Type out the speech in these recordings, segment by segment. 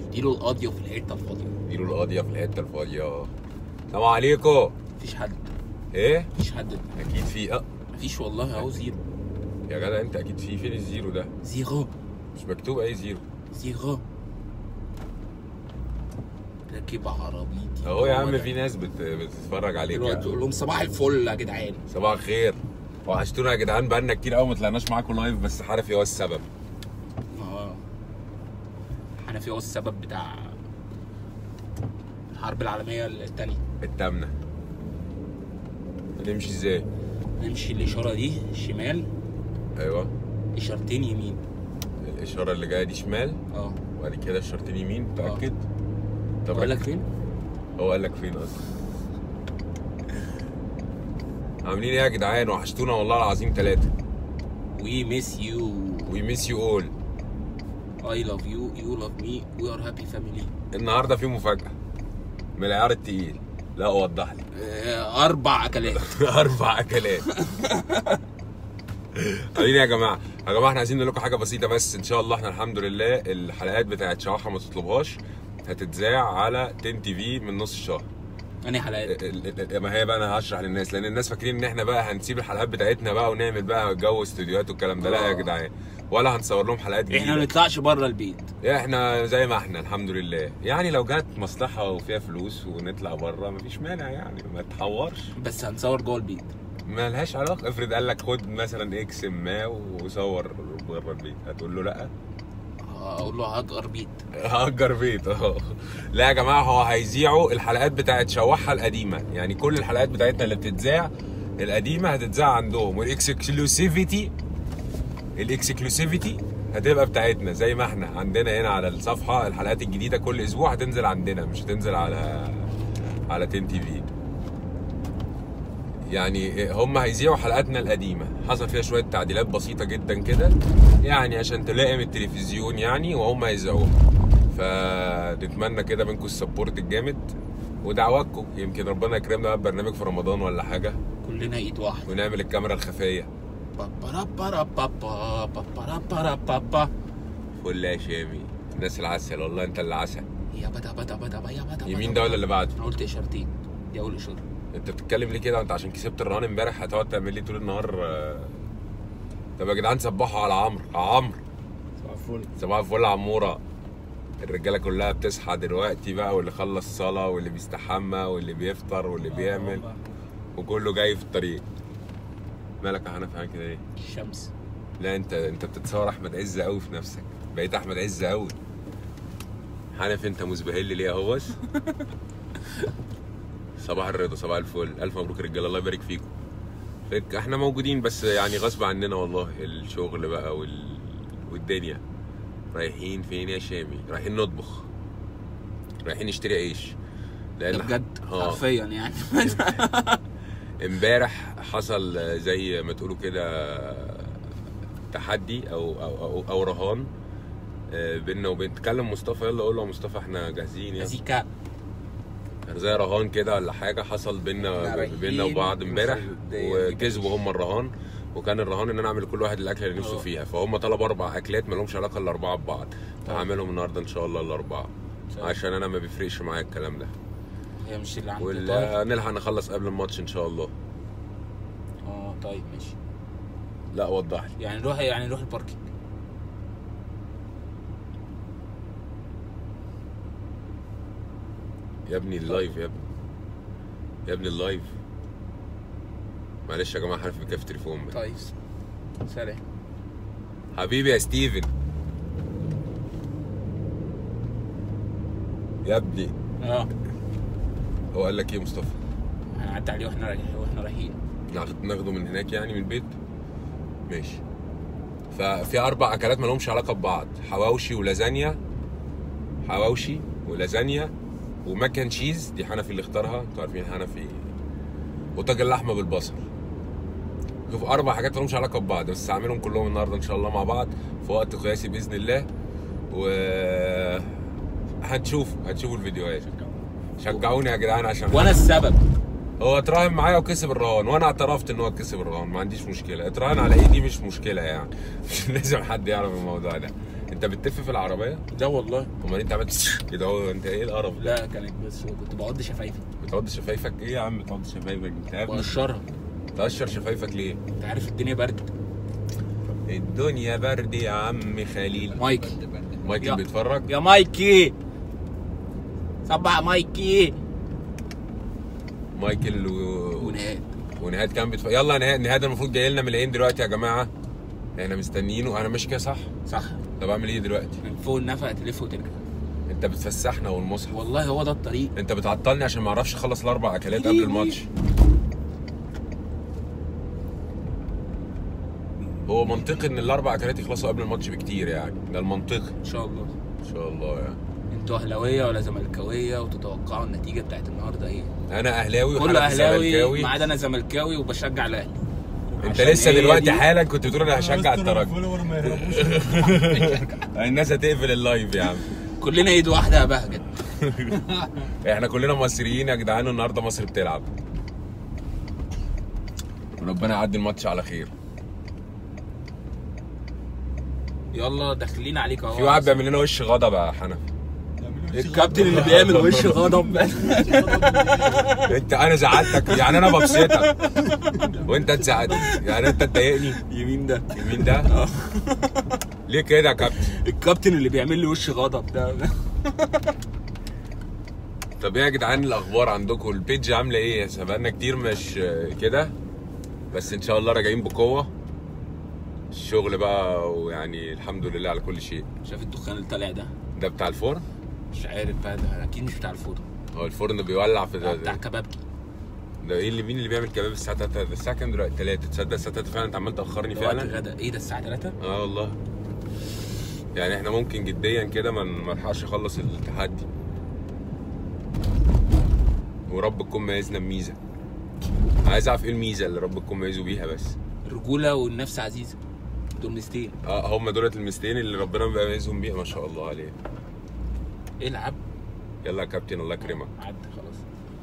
اديله القاضيه في الحته الفاضيه اديله القاضيه في الحته الفاضيه السلام عليكم مفيش حد ايه مفيش حد اكيد في اه مفيش والله اهو زيرو يا جدع انت اكيد في فين الزيرو ده زيرو مش مكتوب اي زيرو زيرو راكب عربيتي اهو يا عم في ناس بت... بتتفرج عليك دلوقتي يعني. تقول لهم صباح الفل يا جدعان صباح الخير وحشتونا يا جدعان بقالنا كتير قوي ما طلعناش معاكم لايف بس عارف ايه هو السبب اه حنفي هو السبب بتاع الحرب العالميه الثانيه التامنه هنمشي ازاي نمشي الاشاره دي شمال ايوه اشارتين يمين الاشاره اللي جايه دي شمال اه وبعد كده الشرطين يمين متاكد طب اقول لك فين هو قال لك فين اصلا عاملين ايه يا جدعان وحشتونا والله العظيم ثلاثة وي ميس يو وي ميس يو اول اي لاف يو يو لاف مي وي ار هابي فاميلي النهارده في مفاجأة من العيار التقيل لا وضح لي اربع اكلات اربع اكلات عاملين ايه يا جماعه يا جماعه احنا عايزين نقول لكم حاجه بسيطه بس ان شاء الله احنا الحمد لله الحلقات بتاعت شواحه ما تطلبهاش هتتذاع على 10 تي في من نص الشهر انهي حلقات ال- ال- ما هي بقى انا هشرح للناس لان الناس فاكرين ان احنا بقى هنسيب الحلقات بتاعتنا بقى ونعمل بقى جو استوديوهات والكلام ده لا يا آه. جدعان ولا هنصور لهم حلقات احنا ما جديده نطلعش بره البيت احنا زي ما احنا الحمد لله يعني لو جت مصلحه وفيها فلوس ونطلع بره مفيش مانع يعني ما تحورش بس هنصور جوه البيت ما لهاش علاقه افرض قال لك خد مثلا اكس ما وصور بره البيت هتقول له لا اقول له هاجر بيت هاجر بيت اه لا يا جماعه هو هيذيعوا الحلقات بتاعت شوحها القديمه يعني كل الحلقات بتاعتنا اللي بتتذاع القديمه هتتذاع عندهم والاكسكلوسيفيتي الاكسكلوسيفيتي هتبقى بتاعتنا زي ما احنا عندنا هنا على الصفحه الحلقات الجديده كل اسبوع هتنزل عندنا مش هتنزل على على 10 تي في يعني هم هيذيعوا حلقاتنا القديمه حصل فيها شويه تعديلات بسيطه جدا كده يعني عشان تلائم التلفزيون يعني وهم هيذيعوها فنتمنى كده منكم السبورت الجامد ودعواتكم يمكن ربنا يكرمنا بقى برنامج في رمضان ولا حاجه كلنا ايد واحده ونعمل الكاميرا الخفيه بابا بابا بابا فل يا شامي الناس العسل والله انت اللي عسل يا بدا بدا بدا يا بدا يمين ده ولا اللي بعده انا قلت اشارتين دي اول اشاره انت بتتكلم ليه كده وانت عشان كسبت الرهان امبارح هتقعد تعمل لي طول النهار آه، طب يا جدعان سبحوا على عمرو على عمرو صباح الفل صباح الفل يا عموره الرجاله كلها بتصحى دلوقتي بقى واللي خلص صلاه واللي بيستحمى واللي بيفطر واللي بيعمل وكله جاي في الطريق مالك يا حنفي عامل كده ايه؟ الشمس لا انت انت بتتصور احمد عز قوي في نفسك بقيت احمد عز قوي حنفي انت مزبهل ليه اهو بس صباح الرضا صباح الفل الف مبروك يا رجاله الله يبارك فيكم فك- احنا موجودين بس يعني غصب عننا والله الشغل بقى وال... والدنيا رايحين فين يا شامي رايحين نطبخ رايحين نشتري عيش ده لان بجد اه حرفيا يعني امبارح حصل زي ما تقولوا كده تحدي او او او, أو رهان آه، بيننا وبين تكلم مصطفى يلا قول له يا مصطفى احنا جاهزين يلا مزيكا كان زي رهان كده ولا حاجه حصل بينا احنا رايحين بينا وبعض امبارح نخلي- وكسبوا هم الرهان وكان الرهان ان انا اعمل كل واحد الاكله اللي نفسه اه. فيها فهم طلبوا اربع اكلات ما لهمش علاقه الاربعه ببعض فهعملهم النهارده ان شاء الله الاربعه طيب. عشان انا ما بيفرقش معايا الكلام ده هي مش اللي عند طارق ونلحق نخلص قبل الماتش ان شاء الله اه طيب ماشي لا وضح لي يعني نروح يعني نروح الباركينج يا ابني اللايف يا ابني يا ابني اللايف معلش يا جماعه حرف بكاف تليفون بقى. طيب سلام حبيبي يا ستيفن يا ابني اه هو قال لك ايه مصطفى هنعدي عليه واحنا رايحين واحنا رايحين ناخد- ناخده من هناك يعني من البيت ماشي ففي اربع اكلات ما لهمش علاقه ببعض حواوشي ولازانيا حواوشي ولازانيا وماكن تشيز دي حنفي اللي اختارها انتوا عارفين حنفي وطاجن اللحمه بالبصل شوف اربع حاجات ما لهمش علاقه ببعض بس هعملهم كلهم النهارده ان شاء الله مع بعض في وقت قياسي باذن الله و هتشوفوا هتشوفوا الفيديوهات شجعوني يا جدعان عشان وانا السبب هو اتراهن معايا وكسب الرهان وانا اعترفت ان هو كسب الرهان ما عنديش مشكله اتراهن على ايدي مش مشكله يعني مش لازم حد يعرف الموضوع ده انت بتتف في العربيه ده والله امال انت عملت كده هو انت ايه القرف ده لا كانت بس كنت بعض شفايفي بتعض شفايفك ايه يا عم بتعض شفايفك انت يا ابني بقشرها تقشر شفايفك ليه انت عارف الدنيا برد الدنيا برد يا عم خليل مايكل مايكل يا- بيتفرج يا مايكي صبع مايكي مايكل و... ونهاد ونهاد كان بيتفرج يلا نهاد نهاد المفروض جاي لنا من العين دلوقتي يا جماعه احنا مستنيينه انا ماشي كده صح صح طب اعمل ايه دلوقتي من فوق النفق تلف وترجع انت بتفسحنا والمصحف والله هو ده الطريق انت بتعطلني عشان ما اعرفش اخلص الاربع اكلات قبل الماتش هو منطقي ان الاربع اكلات يخلصوا قبل الماتش بكتير يعني ده المنطقي ان شاء الله ان شاء الله يعني انتوا اهلاويه ولا زملكاويه وتتوقعوا النتيجه بتاعت النهارده ايه انا اهلاوي كله وحنفي اهلاوي زملكاوي ما عدا انا زملكاوي وبشجع الاهلي انت عشان لسه هي دلوقتي دي- حالا كنت بتقول انا هشجع الترجي الفولور ما يهربوش الناس هتقفل اللايف يا عم كلنا ايد واحده يا بهجت احنا كلنا مصريين يا جدعان والنهارده مصر بتلعب ربنا يعدي الماتش على خير يلا داخلين عليك اهو في واحد بيعمل لنا وش غضب يا حنفي الكابتن اللي بيعمل وش غضب انت انا زعلتك يعني انا ببسطك وانت تزعل يعني انت تضايقني يمين ده مين ده؟ ليه كده يا كابتن؟ الكابتن اللي بيعمل لي وش غضب ده طب ايه يا جدعان الاخبار عندكم البيج عامله ايه؟ بقالنا كتير مش كده بس ان شاء الله راجعين بقوه الشغل بقى ويعني الحمد لله على كل شيء شايف الدخان اللي طالع ده ده بتاع الفرن مش عارف بقى ده اكيد مش بتاع الفوطه هو الفرن بيولع في ده, بتاع ده, كبابجي ده ايه اللي مين اللي بيعمل كباب الساعه 3 ده الساعه كام دلوقتي 3 تصدق الساعه 3 فعلا انت عمال تاخرني ده وقت فعلا غدا ايه ده الساعه 3 اه والله يعني احنا ممكن جديا كده ما ما نلحقش اخلص التحدي ورب تكون ميزنا بميزه عايز اعرف ايه الميزه اللي رب تكون ميزه بيها بس الرجوله والنفس عزيزه دول ميزتين اه هم دولت المستين اللي ربنا بيبقى ميزهم بيها ما شاء الله عليه العب يلا يا كابتن الله يكرمك عدى خلاص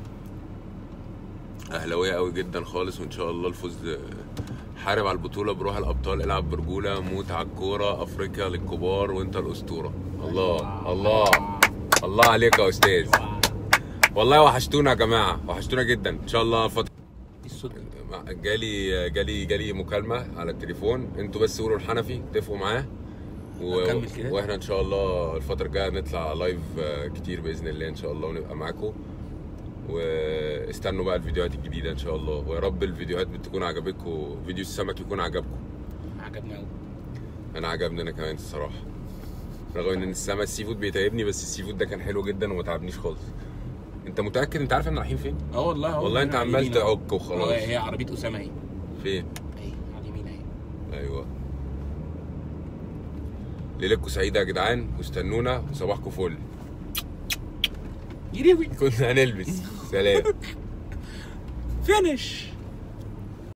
اهلاويه قوي جدا خالص وان شاء الله الفوز حارب على البطوله بروح الابطال العب برجوله موت على الكوره افريقيا للكبار وانت الاسطوره الله الله الله عليك يا استاذ والله وحشتونا يا جماعه وحشتونا جدا ان شاء الله فتره ايه الصوت ده؟ جالي جالي جالي مكالمه على التليفون انتوا بس قولوا الحنفي اتفقوا معاه و... نكمل كده؟ واحنا ان شاء الله الفتره الجايه نطلع لايف آه، كتير باذن الله ان شاء الله ونبقى معاكم واستنوا بقى الفيديوهات الجديده ان شاء الله ويا رب الفيديوهات تكون عجبتكم فيديو السمك يكون عجبكم عجبني قوي انا عجبني انا كمان الصراحه رغم ان السمك السي فود بيتعبني بس السي فود ده كان حلو جدا وما تعبنيش خالص انت متاكد انت عارف احنا رايحين فين اه والله أهو والله انت هنا على عمال اليمين أهو. تعك اه وخلاص هي عربيه اسامه اهي فين اهي على اليمين اهي ايوه ليلتكم سعيده يا جدعان واستنونا وصباحكم فل يريوي كنا هنلبس سلام فينش